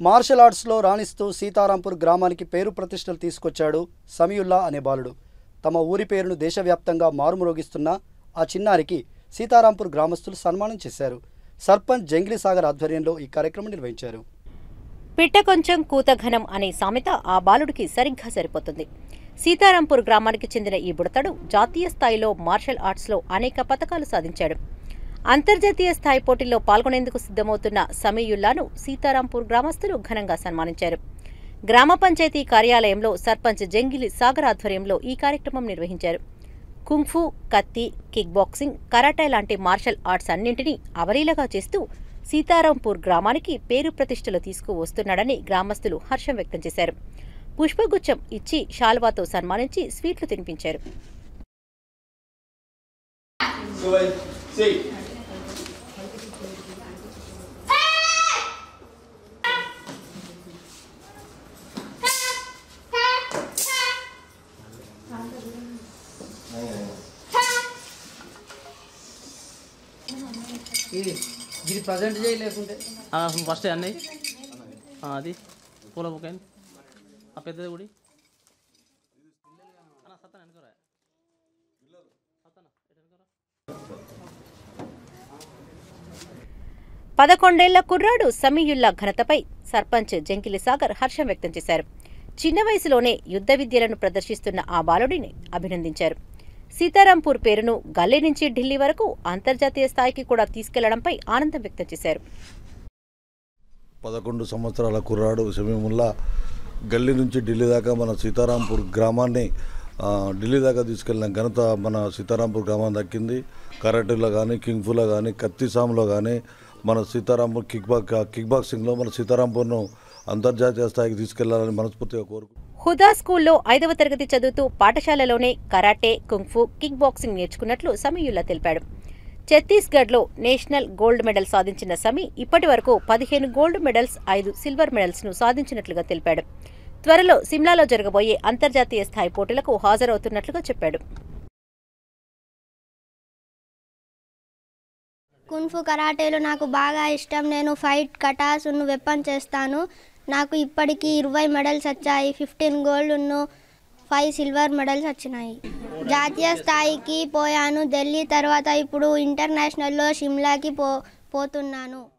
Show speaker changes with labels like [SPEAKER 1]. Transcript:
[SPEAKER 1] martial ఆర్ట్స్లో రాణిస్తూ Sitarampur గ్రామానికి పేరు ప్రతిష్టలు తీసుకొచ్చాడు సమీయుల్లా అనే బాలుడు తమ ఊరి పేరును దేశవ్యాప్తంగా మారుమ్రోగిస్తున్న ఆ చిన్నారికి సీతారాంపూర్ గ్రామస్తులు సన్మానం చేశారు సర్పంచ్ జంగిలి సాగర్ ఆధ్వర్యంలో ఈ కార్యక్రమం నిర్వహించారు
[SPEAKER 2] పిట్ట కొంచెం కూతఘనం అనే సామెత ఆ బాలుడికి సరిగ్గా సరిపోతుంది సీతారాంపూర్ గ్రామానికి చెందిన ఈ బుడతడు జాతీయ స్థాయిలో మార్షల్ ఆర్ట్స్లో అనేక పథకాలు సాధించాడు అంతర్జాతీయ స్థాయి పోటీల్లో పాల్గొనేందుకు సిద్ధమవుతున్న సమీయుల్లాను సీతారాంపూర్ గ్రామస్తులు ఘనంగా సన్మానించారు గ్రామ పంచాయతీ కార్యాలయంలో సర్పంచ్ జంగిలి సాగర్ ఆధ్వర్యంలో ఈ కార్యక్రమం నిర్వహించారు కుంగ్ఫు కత్తి కిక్ బాక్సింగ్ కరాటే లాంటి మార్షల్ ఆర్ట్స్ అన్నింటినీ అవలీలగా చేస్తూ సీతారాంపూర్ గ్రామానికి పేరు ప్రతిష్టలు తీసుకువస్తున్నాడని గ్రామస్తులు హర్షం వ్యక్తం చేశారు పుష్పగుచ్చం ఇచ్చి షాల్వాతో సన్మానించి స్వీట్లు తినిపించారు
[SPEAKER 3] ఇది ఇది ప్రజెంట్ చేయలేకుంటే
[SPEAKER 4] ఫస్ట్ అన్నీ ఆ, అది పూల బుక్ అయింది ఆ పెద్దది గుడి అన్న సత్తన వెనకరా సత్తన ఇటు వెనకరా
[SPEAKER 2] పదకొండేళ్ల కుర్రాడు సమీయుల్లా ఘనతపై సర్పంచ్ జంకిలి సాగర్ హర్షం వ్యక్తం చేశారు చిన్న వయసులోనే యుద్ధ విద్యలను ప్రదర్శిస్తున్న ఆ బాలుడిని అభినందించారు సీతారాంపూర్ పేరును గల్లీ నుంచి ఢిల్లీ వరకు అంతర్జాతీయ స్థాయికి కూడా తీసుకెళ్లడంపై ఆనందం వ్యక్తం చేశారు
[SPEAKER 5] పదకొండు సంవత్సరాల కుర్రాడు సమీముల్లా గల్లీ నుంచి ఢిల్లీ దాకా మన సీతారాంపూర్ గ్రామాన్ని ఆ, ఢిల్లీ దాకా తీసుకెళ్ళిన ఘనత మన సీతారాంపూర్ గ్రామం దక్కింది కరాటేలో కానీ కింగ్ఫులో కానీ కత్తిసాంలో కానీ మన సీతారాంపూర్ కిక్ బాక్ కిక్ బాక్సింగ్లో మన సీతారాంపూర్ను అంతర్జాతీయ స్థాయికి తీసుకెళ్లాలని మనస్ఫూర్తిగా కోరుకుంటున్నాను
[SPEAKER 2] హుదా స్కూల్లో ఐదవ తరగతి చదువుతూ పాఠశాలలోనే కరాటే కుంగ్ఫు కిక్ బాక్సింగ్ నేర్చుకున్నట్లు సమీయుల్లా తెలిపాడు ఛత్తీస్గఢ్లో నేషనల్ గోల్డ్ మెడల్ సాధించిన సమీ ఇప్పటి వరకు పదిహేను గోల్డ్ మెడల్స్ ఐదు సిల్వర్ మెడల్స్ ను సాధించినట్లుగా తెలిపాడు త్వరలో సిమ్లాలో జరగబోయే అంతర్జాతీయ స్థాయి పోటీలకు హాజరవుతున్నట్లుగా చెప్పాడు
[SPEAKER 6] కున్ఫు కరాటేలో నాకు బాగా ఇష్టం నేను ఫైట్ కటాస్ వెపన్ చేస్తాను నాకు ఇప్పటికీ ఇరవై మెడల్స్ వచ్చాయి fifteen gold five silver medals వచ్చినాయి జాతీయ స్థాయికి పోయాను ఢిల్లీ తర్వాత ఇప్పుడు ఇంటర్నేషనల్లో షిమ్లాకి పో పోతున్నాను